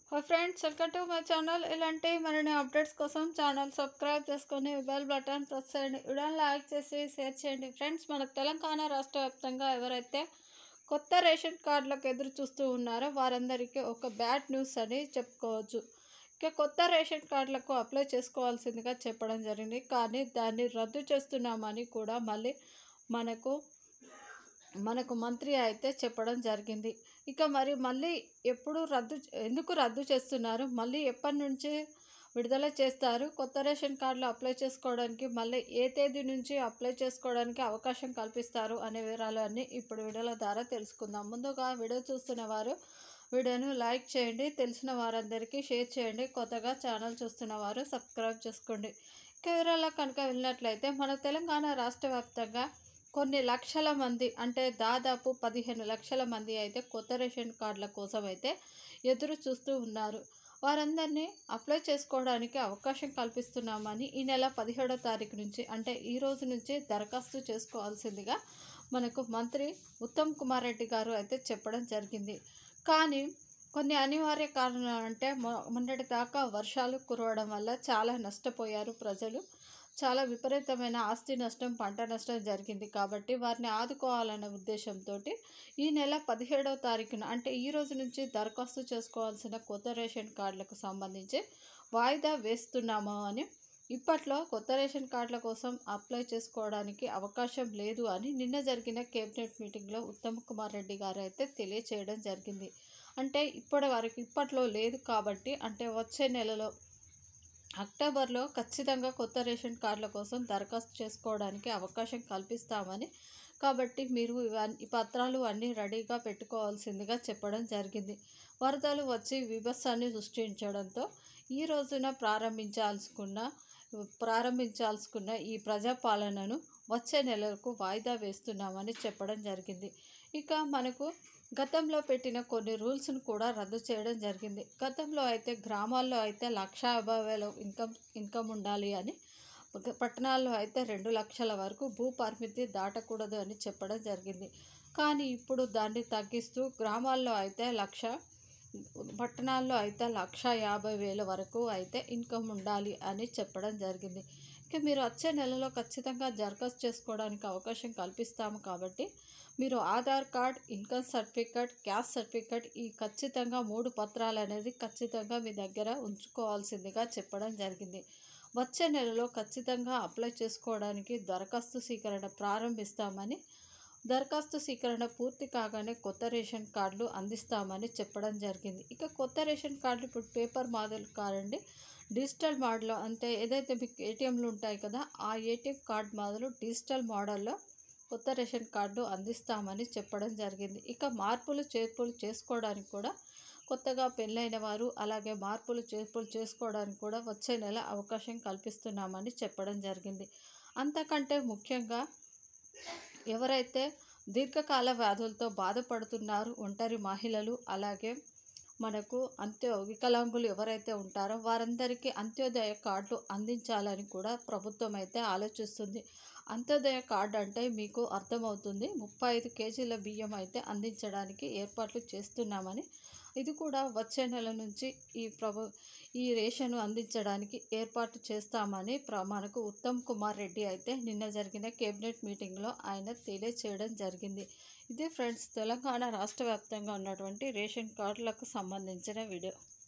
hi friends welcome to my channel ఇలాంటి మరిన్ని updates కోసం ఛానల్ సబ్స్క్రైబ్ చేసుకొని బెల్ బటన్ ప్రెస్ చేయండి వీడియోని లైక్ చేసి షేర్ చేయండి ఫ్రెండ్స్ మన తెలంగాణ రాష్ట్ర వ్యాప్తంగా ఎవరైతే కొత్త రేషన్ కార్డులకు ఎదురు చూస్తూ ఉన్నారో వారందరికీ ఒక బ్యాడ్ న్యూస్ అని చెప్పుకోవచ్చు ఇక కొత్త రేషన్ కార్డులకు అప్లై చేసుకోవాల్సిందిగా చెప్పడం జరిగింది కానీ దాన్ని రద్దు చేస్తున్నామని కూడా మళ్ళీ మనకు మనకు మంత్రి అయితే చెప్పడం జరిగింది ఇక మరి మళ్ళీ ఎప్పుడు రద్దు ఎందుకు రద్దు చేస్తున్నారు మళ్ళీ ఎప్పటి నుంచి విడుదల చేస్తారు కొత్త రేషన్ కార్డులు అప్లై చేసుకోవడానికి మళ్ళీ ఏ తేదీ నుంచి అప్లై చేసుకోవడానికి అవకాశం కల్పిస్తారు అనే వివరాలు అన్నీ ఇప్పుడు వీడియోల ద్వారా తెలుసుకుందాం ముందుగా వీడియో చూస్తున్న వారు వీడియోను లైక్ చేయండి తెలిసిన వారందరికీ షేర్ చేయండి కొత్తగా ఛానల్ చూస్తున్న వారు సబ్స్క్రైబ్ చేసుకోండి ఇక వివరాల్లో కనుక వెళ్ళినట్లయితే మన తెలంగాణ రాష్ట్ర వ్యాప్తంగా కొన్ని లక్షల మంది అంటే దాదాపు పదిహేను లక్షల మంది అయితే కొత్త రేషన్ కార్డుల కోసం అయితే ఎదురు చూస్తూ ఉన్నారు వారందరినీ అప్లై చేసుకోవడానికి అవకాశం కల్పిస్తున్నామని ఈ నెల పదిహేడో తారీఖు నుంచి అంటే ఈ రోజు నుంచి దరఖాస్తు చేసుకోవాల్సిందిగా మనకు మంత్రి ఉత్తమ్ కుమార్ రెడ్డి గారు అయితే చెప్పడం జరిగింది కానీ కొన్ని అనివార్య కారణాలు అంటే మొ- మొన్నటి దాకా వర్షాలు కురవడం వల్ల చాలా నష్టపోయారు ప్రజలు చాలా విపరీతమైన ఆస్తి నష్టం పంట నష్టం జరిగింది కాబట్టి వారిని ఆదుకోవాలనే ఉద్దేశంతో ఈ నెల పదిహేడవ తారీఖున అంటే ఈ రోజు నుంచి దరఖాస్తు చేసుకోవాల్సిన కొత్త రేషన్ కార్డులకు సంబంధించి వాయిదా వేస్తున్నాము అని ఇప్పట్లో కొత్త రేషన్ కార్డుల కోసం అప్లై చేసుకోవడానికి అవకాశం లేదు అని నిన్న జరిగిన కేబినెట్ మీటింగ్లో ఉత్తమ్ కుమార్ రెడ్డి గారు అయితే తెలియచేయడం జరిగింది అంటే ఇప్పటి వరకు ఇప్పట్లో లేదు కాబట్టి అంటే వచ్చే నెలలో అక్టోబర్లో ఖచ్చితంగా కొత్త రేషన్ కార్డుల కోసం దరఖాస్తు చేసుకోవడానికి అవకాశం కల్పిస్తామని కాబట్టి మీరు ఇవన్నీ ఈ పత్రాలు అన్నీ రెడీగా పెట్టుకోవాల్సిందిగా చెప్పడం జరిగింది వరదలు వచ్చి విభత్సాన్ని సృష్టించడంతో ఈ రోజున ప్రారంభించాల్సుకున్న ప్రారంభించాల్సుకున్న ఈ ప్రజాపాలనను వచ్చే నెలకు వాయిదా వేస్తున్నామని చెప్పడం జరిగింది ఇక మనకు గతంలో పెట్టిన కొన్ని రూల్స్ను కూడా రద్దు చేయడం జరిగింది గతంలో అయితే గ్రామాల్లో అయితే లక్ష యాభై వేల ఇన్కమ్ ఇన్కమ్ ఉండాలి అని ఒక పట్టణాల్లో అయితే రెండు లక్షల వరకు భూ పరిమితి దాటకూడదు అని చెప్పడం జరిగింది కానీ ఇప్పుడు దాన్ని తగ్గిస్తూ గ్రామాల్లో అయితే లక్ష పట్టణాల్లో అయితే లక్ష యాభై వేల వరకు అయితే ఇన్కమ్ ఉండాలి అని చెప్పడం జరిగింది ఇక మీరు వచ్చే నెలలో ఖచ్చితంగా దరఖాస్తు చేసుకోవడానికి అవకాశం కల్పిస్తాము కాబట్టి మీరు Aadhaar card income certificate caste certificate ఈ ఖచ్చితంగా మూడు పత్రాలు అనేది ఖచ్చితంగా మీ దగ్గర ఉంచుకోవాల్సిందిగా చెప్పడం జరిగింది వచ్చే నెలలో ఖచ్చితంగా అప్లై చేసుకోవడానికి దరఖాస్తు స్వీకరణ ప్రారంభిస్తామని దరఖాస్తు స్వీకరణ పూర్తి కాగానే కొత్త రేషన్ కార్డులు అందిస్తామని చెప్పడం జరిగింది ఇక కొత్త రేషన్ కార్డులు ఇప్పుడు పేపర్ మోడల్ కాదండి డిజిటల్ మోడల్ అంటే ఏదైతే మీకు ఏటీఎంలు ఉంటాయి కదా ఆ ఏటీఎం కార్డ్ మొదలు డిజిటల్ మోడల్లో కొత్త రేషన్ కార్డు అందిస్తామని చెప్పడం జరిగింది ఇక మార్పులు చేర్పులు చేసుకోవడానికి కూడా కొత్తగా పెళ్ళైన వారు అలాగే మార్పులు చేర్పులు చేసుకోవడానికి కూడా వచ్చే నెల అవకాశం కల్పిస్తున్నామని చెప్పడం జరిగింది అంతకంటే ముఖ్యంగా ఎవరైతే దీర్ఘకాల వ్యాధులతో బాధపడుతున్నారు ఒంటరి మహిళలు అలాగే మనకు అంత్య వికలాంగులు ఎవరైతే ఉంటారో వారందరికీ అంత్యోదయ కార్డులు అందించాలని కూడా ప్రభుత్వం అయితే ఆలోచిస్తుంది అంత్యోదయ కార్డు అంటే మీకు అర్థమవుతుంది ముప్పై ఐదు కేజీల బియ్యం అయితే అందించడానికి ఏర్పాట్లు చేస్తున్నామని ఇది కూడా వచ్చే నెల నుంచి ఈ ప్రభు ఈ రేషన్ అందించడానికి ఏర్పాటు చేస్తామని ప్ర మనకు ఉత్తమ్ కుమార్ రెడ్డి అయితే నిన్న జరిగిన కేబినెట్ మీటింగ్లో ఆయన తెలియచేయడం జరిగింది ఇది ఫ్రెండ్స్ తెలంగాణ రాష్ట్ర వ్యాప్తంగా ఉన్నటువంటి రేషన్ కార్డులకు సంబంధించిన వీడియో